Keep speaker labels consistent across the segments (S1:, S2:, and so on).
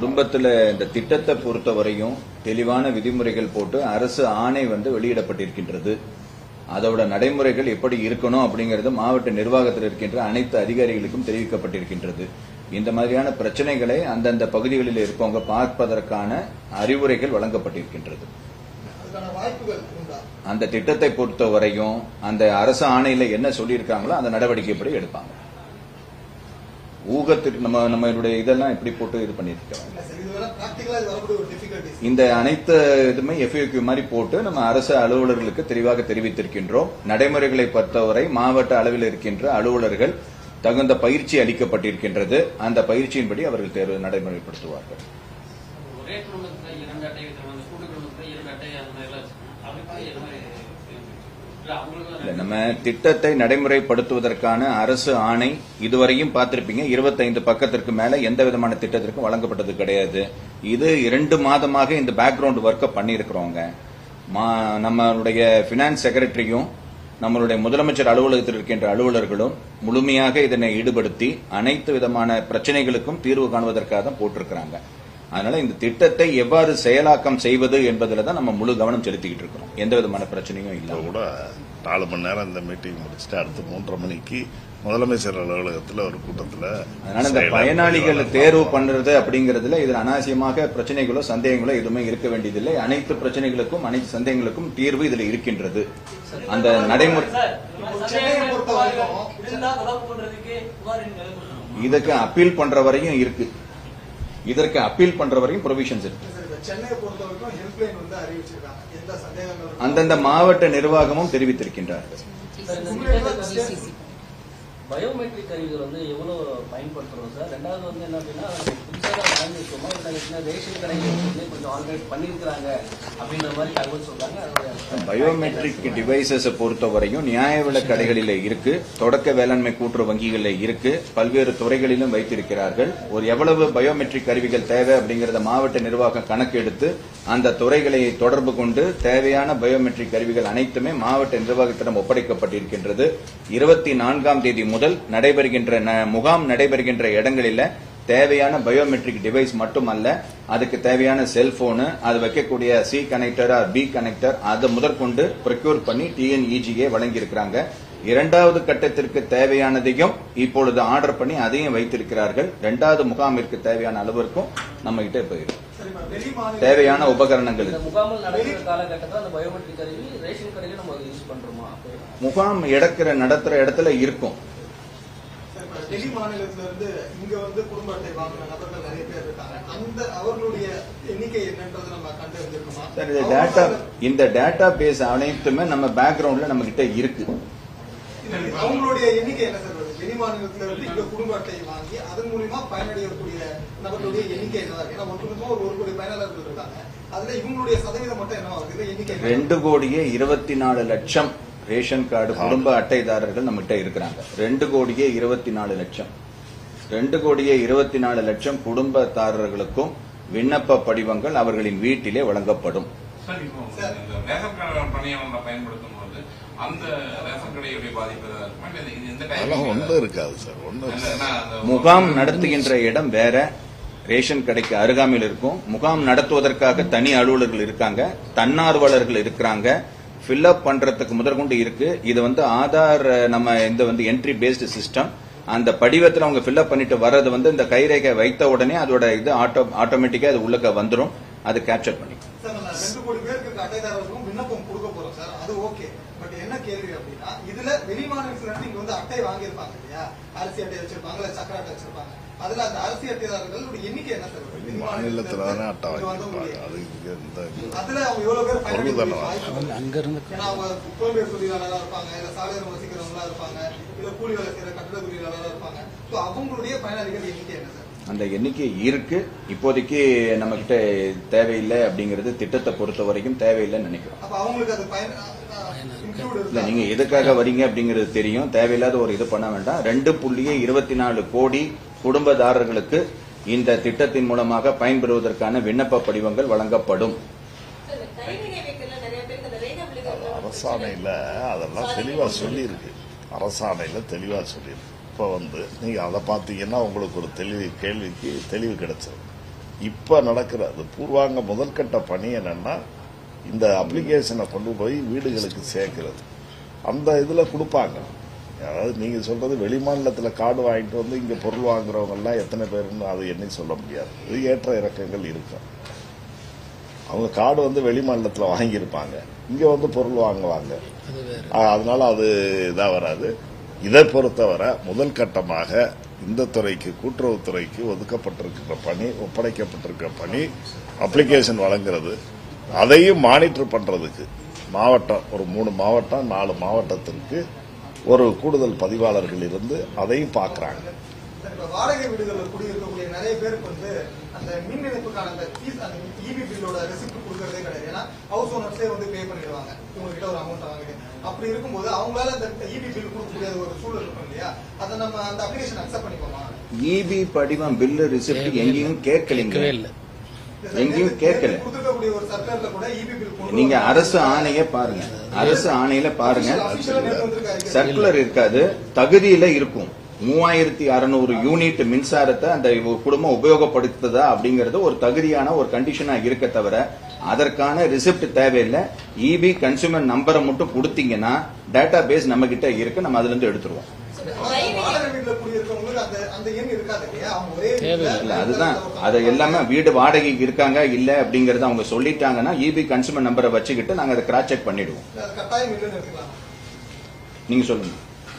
S1: குடும்பத்துல இந்த திட்டத்தை பொறுத்தவரையும் தெளிவான விதிமுறைகள் போட்டு அரசு ஆணை வந்து வெளியிடப்பட்டிருக்கின்றது அதோட நடைமுறைகள் எப்படி இருக்கணும் அப்படிங்கிறது மாவட்ட நிர்வாகத்தில் இருக்கின்ற அனைத்து அதிகாரிகளுக்கும் தெரிவிக்கப்பட்டிருக்கின்றது இந்த மாதிரியான பிரச்சனைகளை அந்தந்த பகுதிகளில் இருப்பவங்க பார்ப்பதற்கான அறிவுரைகள் வழங்கப்பட்டிருக்கின்றது
S2: அதுக்கான வாய்ப்புகள் உண்டா
S1: அந்த திட்டத்தை பொறுத்தவரையும் அந்த அரசு ஆணையில என்ன சொல்லியிருக்காங்களோ அந்த நடவடிக்கைப்படி எடுப்பாங்க ஊகத்திற்கு நம்ம நம்மளுடைய இதெல்லாம் இப்படி போட்டு இது பண்ணிருக்கோம்
S2: இல்ல சார் இதுவரை பிராக்டிகலா இது வரக்கூடிய ஒரு டிஃபிகல்டிஸ்
S1: இந்த அனைத்து இதுமே எஃப்யூக்யூ மாதிரி போட்டு நம்ம அரசு அலுவலர்களுக்கு தெளிவாக தெரிவித்திருக்கின்றோம் நடைமுறைகளை பொறுத்தவரை மாவட்ட அளவில் இருக்கின்ற அலுவலர்கள் தகுந்த பயிற்சி அளிக்கப்பட்டிருக்கின்றது அந்த பயிற்சியின்படி அவர்கள் தேர்வு நடைமுறைப்படுத்துவார்கள்
S3: ஒரே குடும்பத்துல இரண்டு அட்டை வைக்கிறாங்க கூட்டு குடும்பத்துல இரண்டு அட்டை அந்த மாதிரி எல்லாம் வச்சிருக்காங்க. அதுக்கு என்ன மாதிரி இல்ல அவங்களுக்கு
S1: இல்ல, நம்ம திட்டத்தை நடைமுறைப்படுத்துவதற்கான அரசு ஆணை இதுவரையும் பார்த்திருப்பீங்க 25 பக்கத்திற்கு மேல எந்த விதமான திட்டத்திற்கும் வழங்கப்பட்டது கிடையாது இது இரண்டு மாதமாக இந்த பேக்ரவுண்ட் ஒர்க்கை பண்ணியிருக்கிறோங்க மா- நம்மளுடைய பினான்ஸ் செக்ரட்டரியும் நம்மளுடைய முதலமைச்சர் அலுவலகத்தில் இருக்கின்ற அலுவலர்களும் முழுமையாக இதனை ஈடுபடுத்தி அனைத்து விதமான பிரச்சனைகளுக்கும் தீர்வு காணுவதற்காக தான் போட்டிருக்கிறாங்க அதனால இந்த திட்டத்தை எவ்வாறு செயலாக்கம் செய்வது என்பதில் தான் நம்ம முழு கவனம் செலுத்திக்கிட்டு இருக்கிறோம் எந்த விதமான பிரச்சனையும்
S4: இப்போ
S1: இல்லை
S4: கூட நாலு மணி நேரம் இந்த மீட்டிங் முடிச்சுட்டு அடுத்து மூன்றரை மணிக்கு முதலமைச்சர் அலுவலகத்தில் ஒரு கூட்டத்தில்
S1: அதனால இந்த பயனாளிகள் தேர்வு பண்றது அப்படிங்கறதுல இதுல அனாவசியமாக பிரச்சனைகளோ சந்தேகங்களோ எதுவுமே இருக்க வேண்டியதில்லை அனைத்து பிரச்சனைகளுக்கும் அனைத்து சந்தேகங்களுக்கும் தீர்வு இதுல இருக்கின்றது அந்த நடைமுறை
S5: சார்,
S2: இப்போ
S5: சந்தேகங்கள்,
S2: சென்னையை பொறுத்த
S5: புகார்கள்
S2: வரைக்கும்
S5: இருந்தா தொடர்பு கொள்றதுக்கு புகார் எண்கள் கொடுக்கணும்.
S1: இதுக்கு அப்பீல் பண்ற வரையும் இருக்கு இதற்கு அப்பீல் பண்ற வரையும் ப்ரொவிஷன்ஸ் இருக்கு
S2: சார் இப்ப சென்னையை பொறுத்த வரைக்கும் ஹெல்ப்லைன் வந்து அறிவிச்சிருக்காங்க எந்த சந்தேகங்கள் இருந்தாலும்
S1: அந்தந்த மாவட்ட நிர்வாகமும் தெரிவித்திருக்கின்றார்கள்
S5: சார், இந்த திட்டத்துக்கு பயோமெட்ரிக் கருவிகள் வந்து எவ்வளவு பயன்படுத்துறோம் சார் ரெண்டாவது வந்து என்ன அப்படின்னா புதுசாக வாங்கி வச்சோமா இல்லை என்ன ரேஷன் கடைகள் வந்து கொஞ்சம் ஆல்ரெடி பண்ணியிருக்கிறாங்க அப்படின்ற மாதிரி தகவல் சொல்றாங்க அதோட
S1: பயோமெட்ரிக் டிவைசஸை பொறுத்தவரையும் நியாய விலை கடைகளில் இருக்கு தொடக்க வேளாண்மை கூட்டுறவு வங்கிகளில் இருக்கு பல்வேறு துறைகளிலும் வைத்திருக்கிறார்கள் ஒரு எவ்வளவு பயோமெட்ரிக் கருவிகள் தேவை அப்படிங்கறத மாவட்ட நிர்வாகம் கணக்கெடுத்து அந்த துறைகளை தொடர்பு கொண்டு தேவையான பயோமெட்ரிக் கருவிகள் அனைத்துமே மாவட்ட நிர்வாகத்திடம் ஒப்படைக்கப்பட்டிருக்கின்றது இருபத்தி நான்காம் தேதி முதல் நடைபெறுகின்ற ந- முகாம் நடைபெறுகின்ற இடங்களில தேவையான பயோமெட்ரிக் டிவைஸ் மட்டுமல்ல அதுக்கு தேவையான செல்போனு அது வைக்கக்கூடிய C connector or B connector அதை முதற்கொண்டு ப்ரொக்யூர் பண்ணி டிஎன்இஜிஏ வழங்கியிருக்கிறாங்க இரண்டாவது கட்டத்திற்கு தேவையானதையும் இப்பொழுது ஆர்டர் பண்ணி அதையும் வைத்திருக்கிறார்கள் இரண்டாவது முகாமிற்கு தேவையான அளவிற்கும் நம்ம கிட்ட இப்ப இருக்கு
S2: சரி இப்ப வெளி மாநில
S1: தேவையான உபகரணங்கள்
S5: இந்த
S1: இருக்கு.
S5: முகாமல் நடக்கிற காலகட்டத்தில் அந்த பயோமெட்ரிக் கருவி ரேஷன் கடையில நம்ம யூஸ் பண்றோமா அப்போ
S1: முகாம் எடுக்கிற நடத்துற இடத்துல இருக்கும்
S2: சார், இப்ப வெளி மாநிலத்துல இருந்து இங்க வந்து குடும்ப அட்டை வாங்கின நபர்கள் நிறைய பேர் இருக்காங்க அந்த அவர்களுடைய எண்ணிக்கை என்னன்றது நம்ம கண்டறிஞ்சிருக்கோமா
S1: சார் இந்த டேட்டா இந்த டேட்டா பேஸ் அனைத்துமே நம்ம பேக்ரவுண்ட்ல நம்ம கிட்ட இருக்கு
S2: இல்ல, அவங்களுடைய எண்ணிக்கை என்ன சார் வருது? வெளி மாநிலத்துல இருந்து இங்க குடும்ப அட்டை வாங்கி அதன் மூலியமா பயனடையக்கூடிய நபர்களுடைய எண்ணிக்கை என்னவா இருக்கு ஏன்னா ஒட்டுமொத்தமா ஒரு ஒரு கோடி பயனாளர்கள் இருக்காங்க அதுல இவங்களுடைய சதவீதம் மட்டும் என்னவா இருக்கு இந்த எண்ணிக்கை என்ன?
S1: ரெண்டு கோடியே இருபத்தி நாலு லட்சம் ரேஷன் கார்டு குடும்ப அட்டைதாரர்கள் நம்மகிட்ட இருக்கிறாங்க ரெண்டு கோடியே இருபத்தி நாலு லட்சம் ரெண்டு கோடியே இருபத்தி நாலு லட்சம் குடும்பத்தாரர்களுக்கும் விண்ணப்ப படிவங்கள் அவர்களின் வீட்டிலே வழங்கப்படும்
S6: சார் இப்போ இந்த ரேஷன் கடை பணியாளர்களை பயன்படுத்தும் போது அந்த ரேஷன் கடையுடைய பாதிப்பு ஏதாவது இருக்குமா இல்ல இது இந்த
S4: அதெல்லாம்
S6: டைம்
S4: ஒன்றும் இருக்காது சார் ஒன்றும்
S1: முகாம் நடத்துகின்ற இடம் வேற ரேஷன் கடைக்கு அருகாமையில் இருக்கும் முகாம் நடத்துவதற்காக தனி அலுவலர்கள் இருக்காங்க தன்னார்வலர்கள் இருக்கிறாங்க ஃபில்அப் பண்றதுக்கு முதற்கொண்டு இருக்கு இது வந்து ஆதார் அஹ், நம்ம இந்த வந்து என்ட்ரி பேஸ்டு சிஸ்டம் அந்த படிவத்தில் அவங்க ஃபில்அப் பண்ணிட்டு வர்றது வந்து இந்த கைரேகை வைத்த உடனே அதோட இது ஆட்டோ ஆட்டோமேட்டிக்கா அது உள்ளக்க வந்துடும் அது கேப்சர் பண்ணி
S2: சார் நம்ம ரெண்டு கோடி பேருக்கு இருக்க அட்டைதாரர்களுக்கும் விண்ணப்பம் கொடுக்க போறோம் சார் அது ஓகே பட் என்ன கேள்வி அப்படின்னா இதுல வெளி மாநிலத்துல இருந்து இங்க வந்து அட்டை வாங்கியிருப்பாங்க இல்லையா அரிசி அட்டை வச்சிருப்பாங்க இல்ல சக்கர அட்டை வச்சிருப்பாங்க அதுல அந்த அரிசி அட்டைதாரர்களோட எண்ணிக்கை என்ன சார் வருது? வெளி
S4: மாநிலத்தில் தானே அட்டை
S2: இங்க
S4: வாங்கியிருப்பாங்க
S2: வந்தவங்களுடைய.
S4: அது இங்கே இந்த
S2: அதுல அவங்க எவ்வளவு பேர்
S4: பொருள் தானே
S2: பயன்படுத்தி
S7: அங்க இருந்து
S2: ஏன்னா அவங்க புலம்பெயர் தொழிலாளராக இருப்பாங்க இல்ல சாலையோரம் வசிக்கிறவங்களா இருப்பாங்க இல்ல கூலி வேலை செய்யற கட்டட தொழிலாளராக இருப்பாங்க சோ அவங்களுடைய பயனாளிகள் எண்ணிக்கை என்ன சார்
S1: அந்த எண்ணிக்கை இருக்கு இப்போதைக்கு நம்ம கிட்ட தேவையில்லை அப்படிங்கிறது திட்டத்தை பொறுத்த வரைக்கும் தேவையில்லைன்னு நினைக்கிறோம்
S2: அப்ப அவங்களுக்கு அது பயன் இன்க்ளூட்
S1: இல்ல
S2: இருக்கா
S1: நீங்க எதுக்காக வரீங்க அப்படிங்கிறது தெரியும் தேவையில்லாத ஒரு இது பண்ண வேண்டாம் ரெண்டு புள்ளியே இருபத்தி நாலு கோடி குடும்பதாரர்களுக்கு இந்த திட்டத்தின் மூலமாக பயன்பெறுவதற்கான விண்ணப்ப படிவங்கள் வழங்கப்படும்
S4: அரசாணையில் அதெல்லாம் தெளிவாக சொல்லியிருக்கு அரசாணையில் தெளிவாக சொல்லியிருக்கு இப்போ வந்து நீங்கள் அதை பார்த்தீங்கன்னா உங்களுக்கு ஒரு தெளிவு கேள்விக்கு தெளிவு கிடைச்சிடும் இப்ப நடக்கிற அது பூர்வாங்க முதல்கட்ட பணி என்னன்னா இந்த அப்ளிகேஷனை கொண்டு போய் வீடுகளுக்கு சேர்க்கிறது அந்த இதுல கொடுப்பாங்க அதாவது நீங்க சொல்றது வெளிமாநிலத்துல கார்டு வாங்கிட்டு வந்து இங்க பொருள் வாங்குறவங்க எல்லாம் எத்தனை பேருன்னு அதை எண்ணி சொல்ல முடியாது இது ஏற்ற இறக்கங்கள் இருக்கும் அவங்க கார்டு வந்து வெளிமாநிலத்தில் வாங்கியிருப்பாங்க இங்க வந்து பொருள் வாங்குவாங்க ஆ, அதனால அது இதா வராது இதை பொறுத்தவரை முதல் கட்டமாக இந்த துறைக்கு கூட்டுறவுத்துறைக்கு ஒதுக்கப்பட்டிருக்கிற பணி ஒப்படைக்கப்பட்டிருக்கிற பணி அப்ளிகேஷன் வழங்குறது அதையும் மானிட்டர் பண்றதுக்கு மாவட்டம் ஒரு மூணு மாவட்டம் நாலு மாவட்டத்திற்கு ஒரு கூடுதல் பதிவாளர்கள் இருந்து அதையும் பார்க்கறாங்க
S2: சார், இப்ப வாடகை வீடுகளில் குடியிருக்கக்கூடிய நிறைய பேருக்கு வந்து அந்த மின் இணைப்புக்கான அந்த ஃபீஸ் அந்த இபி பில்லோட ரெசிப்ட் கொடுக்கறதே கிடையாது ஏன்னா ஹவுஸ் ஓனர்ஸே வந்து பே பண்ணிடுவாங்க உங்ககிட்ட ஒரு அமௌண்ட் வாங்கிட்டு அப்படி இருக்கும்போது அவங்களால அந்த இபி பில் கொடுக்க முடியாத ஒரு சூழல் இருக்கும் இல்லையா அதை நம்ம அந்த அப்ளிகேஷன் அக்செப்ட் பண்ணிப்போமா
S1: இபி படிவம் பில்லு ரிசிப்ட் எங்கேயும் கேட்கலீங்க எங்கேயும் கேட்கல
S2: கொடுத்துருக்கக்கூடிய ஒரு சர்க்கார்ல கூட இபி பில் கொண்டு
S1: நீங்க
S2: வரணும்.
S1: அரசு ஆணைய பாருங்க அரசு ஆணையில பாருங்க
S2: Official ஆ நேத்து வந்திருக்காரு.
S1: சர்க்குலர் இருக்காது தகுதியில இருக்கும் மூவாயிரத்தி அறுநூறு யூனிட் மின்சாரத்தை அந்த குடும்பம் உபயோகப்படுத்துதா அப்படிங்கறது ஒரு தகுதியான ஒரு கண்டிஷனா இருக்க தவிர அதற்கான ரிசிப்ட் தேவையில்லை இபி கன்சூமர் நம்பரை மட்டும் கொடுத்தீங்கன்னா டேட்டா பேஸ் நம்ம கிட்ட இருக்கு நம்ம அதுல இருந்து எடுத்துருவோம்
S2: வாடகை வீட்டுல குடியிருக்கவங்களுக்கு அந்த அந்த எண் இருக்காது இல்லையா அவங்க ஒரே
S1: இல்ல அதுதான் அதை எல்லாமே வீடு வாடகைக்கு இருக்காங்க இல்ல அப்படிங்கறத அவங்க சொல்லிட்டாங்கன்னா இபி கன்சூமர் நம்பரை வச்சுக்கிட்டு நாங்க அதை கிராஸ் செக் பண்ணிடுவோம்
S2: அது கட்டாயம் இல்லைன்னு எடுத்துக்கலாம்
S1: நீங்க சொல்லுங்க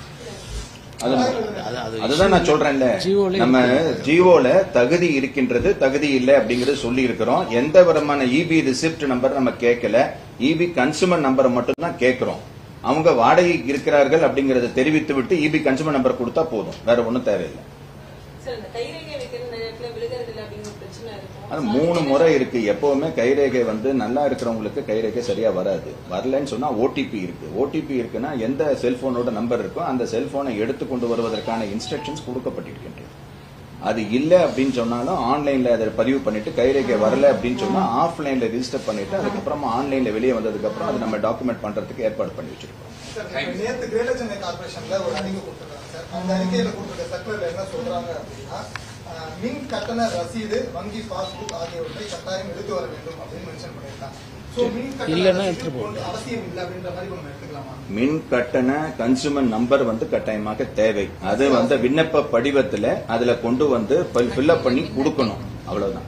S1: அது- அதுதான் நான் சொல்றேன்ல நம்ம ஜியோல தகுதி இருக்கின்றது தகுதி இல்லை அப்படிங்கறது சொல்லி இருக்கிறோம் எந்த விதமான இபி ரிசிப்ட் நம்பர் நம்ம கேட்கல இபி கன்சூமர் நம்பரை மட்டும் தான் கேட்கிறோம் அவங்க வாடகைக்கு இருக்கிறார்கள் அப்படிங்கறத தெரிவித்து விட்டு இபி கன்சூமர் நம்பர் கொடுத்தா போதும் வேற ஒண்ணும் தேவையில்லை
S7: சார் இந்த கைரேகை வைக்கிற நேரத்துல விழுகிறது இல்லை அப்படிங்கிற பிரச்சனை இருக்கும்
S1: அது மூணு முறை இருக்கு எப்பவுமே கைரேகை வந்து நல்லா இருக்கிறவங்களுக்கு கைரேகை சரியா வராது வரலன்னு சொன்னா ஓடிபி இருக்கு ஓடிபி இருக்குன்னா எந்த செல்போனோட நம்பர் இருக்கோ அந்த செல்போனை எடுத்து கொண்டு வருவதற்கான இன்ஸ்ட்ரக்ஷன்ஸ் கொடுக்கப்பட்டிருக்கின்றது அது இல்ல அப்படின்னு சொன்னாலும் ஆன்லைன்ல அதை பதிவு பண்ணிட்டு கைரேகை வரல அப்படின்னு சொன்னா ஆஃப்லைன்ல ரெஜிஸ்டர் பண்ணிட்டு அதுக்கப்புறமா ஆன்லைன்ல வெளியே வந்ததுக்கு அப்புறம் அதை நம்ம டாக்குமெண்ட் பண்றதுக்கு ஏற்பாடு பண்ணி வச்சிருக்கோம்
S2: சார், இப்ப நேத்து கிரேட்டர் சென்னை கார்பரேஷன்ல ஒரு அறிக்கை கொடுத்திருக்காங்க சார் அந்த அறிக்கையில கொடுத்திருக்க சர்க்குலர்ல என்ன சொல்றாங்க அப்படின்னா அஹ், மின் கட்டண ரசீது வங்கி பாஸ்புக் ஆகியவற்றை கட்டாயம் எடுத்து வர வேண்டும் அப்படின்னு மென்ஷன் பண்ணியிருக்காங்க சோ மின் கட்டண ரசீது கொண்டு அவசியம் இல்லை அப்படின்ற மாதிரி நம்ம எடுத்துக்கலாமா
S1: மின் கட்டண கன்சூமர் நம்பர் வந்து கட்டாயமாக தேவை அது வந்து விண்ணப்ப படிவத்துல அதுல கொண்டு வந்து ஃபில்அப் பண்ணி கொடுக்கணும் அவ்வளவுதான்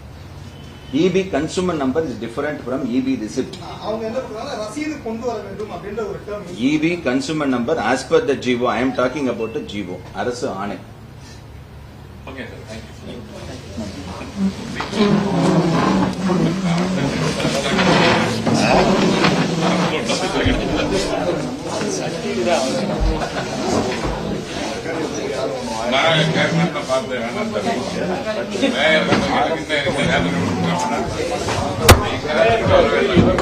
S1: EB consumer number is different from EB receipt
S2: அவங்க என்ன சொல்றாங்க ரசீது கொண்டு வர வேண்டும் அப்படின்ற ஒரு term
S1: EB consumer number as per the GO I am talking about GO அரசு ஆணை
S6: ஓகே சார் தேங்க்யூ நான் கேட்கணும்னு பார்த்து வேணாம் சார் வேற எனக்கு இந்த நேரத்தில் கொடுக்குறேன் வேணாம். நீங்க வர வேண்டாம்.